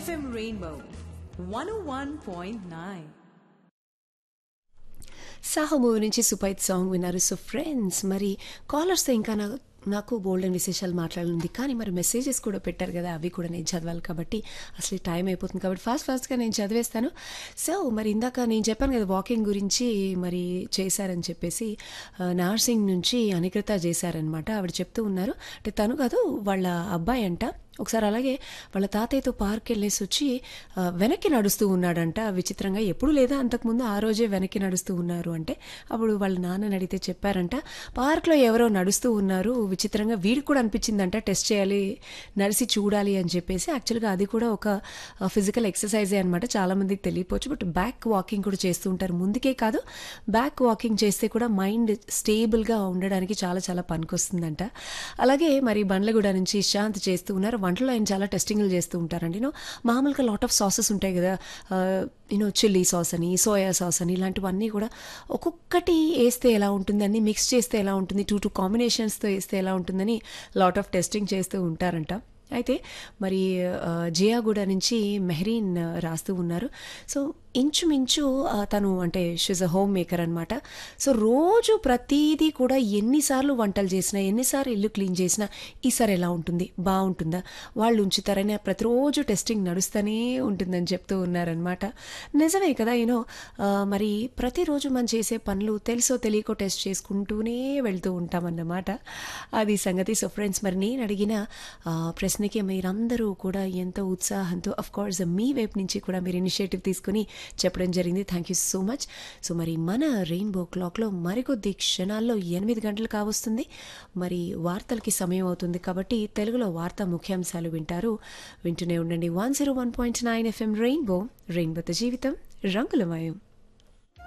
FM Rainbow 101.9. Saaho movie నుంచి సూపైట్ song విన్నారు సో ఫ్రెండ్స్ మరి కాలర్స్తో ఇంకా నా నాకు గోల్డెన్ విశేషాలు మాట్లాడాలి కానీ మరి మెసేజెస్ కూడా పెట్టారు కదా అవి కూడా నేను చదవాలి కాబట్టి అసలు టైం అయిపోతుంది కాబట్టి ఫాస్ట్ ఫాస్ట్గా నేను చదివేస్తాను సో మరి ఇందాక నేను చెప్పాను కదా వాకింగ్ గురించి మరి చేశారని చెప్పేసి ఆ, నార్సింగ్ నుంచి అనికృత చేశారనమాట ఆవిడ చెప్తూ ఉన్నారు అంటే తను కాదు వాళ్ళ అబ్బాయి అంట ఒకసారి అలాగే వాళ్ళ తాతయ్యతో పార్క్ వెళ్ళేసి వచ్చి ఆ, వెనక్కి నడుస్తూ ఉన్నాడంట విచిత్రంగా ఎప్పుడు లేదా అంతకుముందు ఆ రోజే వెనక్కి నడుస్తూ ఉన్నారు అంటే అప్పుడు వాళ్ళ నాన్నని అడిగితే చెప్పారంట పార్క్లో ఎవరో నడుస్తూ ఉన్నారు విచిత్రంగా వీడికి కూడా అనిపించిందంట టెస్ట్ చేయాలి నడిచి చూడాలి అని చెప్పేసి యాక్చువల్గా అది కూడా ఒక ఫిజికల్ ఎక్సర్సైజే అనమాట చాలామందికి తెలియపోవచ్చు బట్ బ్యాక్ వాకింగ్ కూడా చేస్తూ ఉంటారు ముందుకే కాదు బ్యాక్ వాకింగ్ చేస్తే కూడా మైండ్ స్టేబుల్గా ఉండడానికి చాలా చాలా పనికొస్తుందంట అలాగే మరి బండ్లగూడ నుంచి శాంత్ చేస్తూ ఉన్నారు వంటలో ఆయన చాలా టెస్టింగ్లు చేస్తూ ఉంటారండి యూనో మామూలుగా లాట్ ఆఫ్ సాసెస్ ఉంటాయి కదా యూనో చిల్లీ సాస్ అని సోయా సాస్ అని ఇలాంటివన్నీ కూడా ఒక్కొక్కటి వేస్తే ఎలా ఉంటుంది అన్ని మిక్స్ చేస్తే ఎలా ఉంటుంది టూ టూ కాంబినేషన్స్తో వేస్తే ఎలా ఉంటుందని లాట్ ఆఫ్ టెస్టింగ్ చేస్తూ ఉంటారంట అయితే మరి ఆ, జియాగూడ నుంచి మెహరీన్ ఆ, రాస్తూ ఉన్నారు సో ఇంచుమించు ఆ, తను అంటే షీజ్ అ హోమ్ మేకర్ అనమాట సో రోజు ప్రతిదీ కూడా ఎన్నిసార్లు వంటలు చేసినా ఎన్నిసార్లు ఇల్లు క్లీన్ చేసినా ఈసారి ఎలా ఉంటుంది బాగుంటుందా వాళ్ళు ఉంచుతారని ప్రతిరోజు టెస్టింగ్ నడుస్తూనే ఉంటుందని చెప్తూ ఉన్నారనమాట నిజమే కదా యూనో మరి ప్రతిరోజు మనం చేసే పనులు తెలుసో తెలియకో టెస్ట్ చేసుకుంటూనే వెళ్తూ ఉంటామన్నమాట అది సంగతి సో ఫ్రెండ్స్ మరి నేను అడిగిన ఆ, ప్రశ్నకి మీరందరూ కూడా ఎంతో ఉత్సాహంతో అఫ్ కోర్స్ మీ వైపు నుంచి కూడా మీరు ఇనిషియేటివ్ తీసుకుని చెప్పడం జరిగింది thank you so much so మరి మన రెయిన్బో క్లాక్లో మరికొద్ది క్షణాల్లో ఎనిమిది గంటలు కావస్తుంది మరి వార్తలకి సమయం అవుతుంది కాబట్టి తెలుగులో వార్తా ముఖ్యాంశాలు వింటారు వింటూనే ఉండండి one zero one point nine FM rainbow రెయిన్బోతో జీవితం రంగులమయం